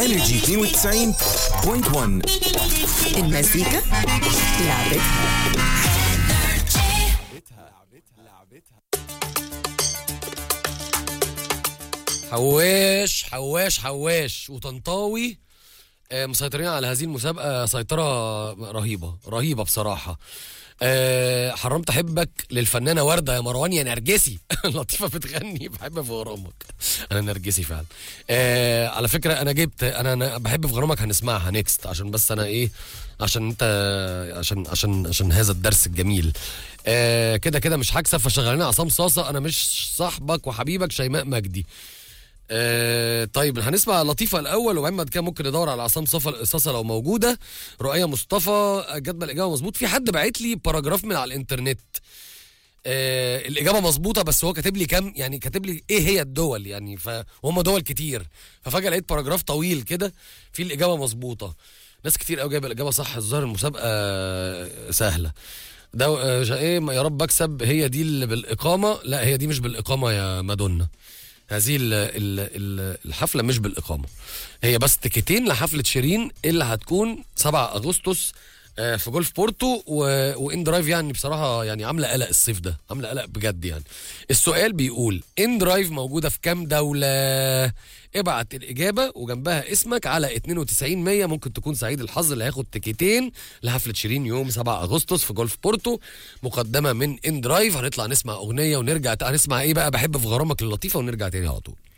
انرجي 92.1 المزيكا لعبتها حواش حواش حواش وطنطاوي آه، مسيطرين على هذه المسابقة سيطرة رهيبة رهيبة بصراحة أه حرمت احبك للفنانه ورده يا مروان يا نرجسي لطيفه بتغني بحب في غرامك انا نرجسي فعلا أه على فكره انا جبت انا, أنا بحب في غرامك هنسمعها نيكست عشان بس انا ايه عشان انت عشان عشان عشان هذا الدرس الجميل أه كده كده مش هكسب فشغلنا عصام صاصه انا مش صاحبك وحبيبك شيماء مجدي آه طيب هنسمع لطيفة الأول وبعدين بعد كده ممكن ندور على عصام صفا صاصة لو موجودة رؤية مصطفى جت الإجابة مظبوط في حد باعت لي باراجراف من على الإنترنت آه الإجابة مظبوطة بس هو كاتب لي كام يعني كاتب لي إيه هي الدول يعني فهم دول كتير ففجأة لقيت باراجراف طويل كده في الإجابة مظبوطة ناس كتير قوي جايبة الإجابة صح الظاهر المسابقة سهلة ده آه ايه يا رب اكسب هي دي اللي بالاقامه لا هي دي مش بالاقامه يا مادونا هذه ال ال الحفله مش بالاقامه هي بس تيكتين لحفله شيرين اللي هتكون 7 اغسطس في جولف بورتو وان درايف يعني بصراحه يعني عامله قلق الصيف ده عامله قلق بجد يعني السؤال بيقول ان درايف موجوده في كام دوله ابعت الاجابه وجنبها اسمك على 92 100 ممكن تكون سعيد الحظ اللي هياخد تيكتين لحفله شيرين يوم 7 اغسطس في جولف بورتو مقدمه من ان درايف هنطلع نسمع اغنيه ونرجع هنسمع ايه بقى بحب في غرامك اللطيفه ونرجع تاني على طول